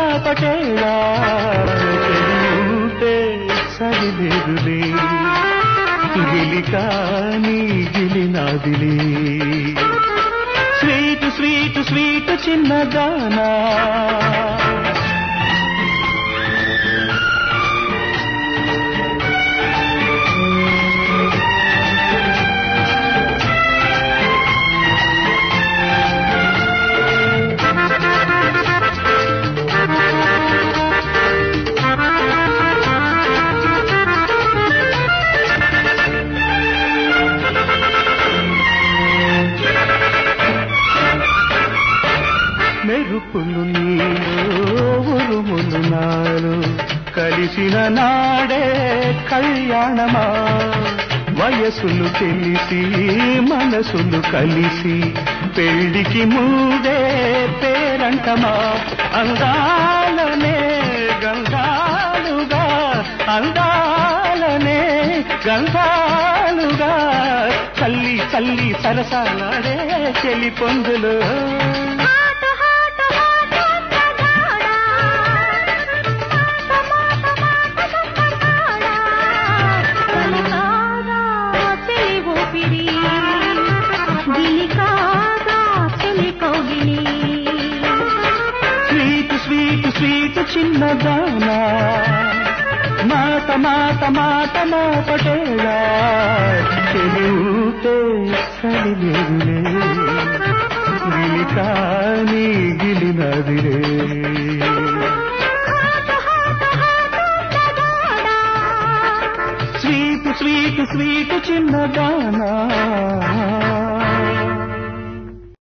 పటేలా చెలియుంటే సరిలేదులే గిలి కాని గిలి నాదిలే స్వీట్ స్వీట్ స్వీట్ చిన్నదానా మెరుపులు నీలో ఉరుములు నాలు కలిసిన నాడే కళ్యాణమా వయసులు తెలిసి మనసులు కలిసి పెళ్లికి ముందే పేరంటమా అందాలనే గంగాలుగా అందాలనే గంగాలుగా చల్లి చల్లి సరసాలాడే చెలి పొందులు హాట్ హాట్ హాట్ అందగాడా మాట మాట మాట సంపగాడా చెలి ఊపిరి గిలి కాగా చెలి కౌగిలి స్వీట్ స్వీట్ స్వీట్ చిన్నదానా మాట మాట మాట మా పటేలా తెలివితే సరిలేదులే గిలి కాని గిలి నదిలే హాట్ హాట్ హాట్ అందగాడా స్వీట్ స్వీట్ స్వీట్ చిన్నదానా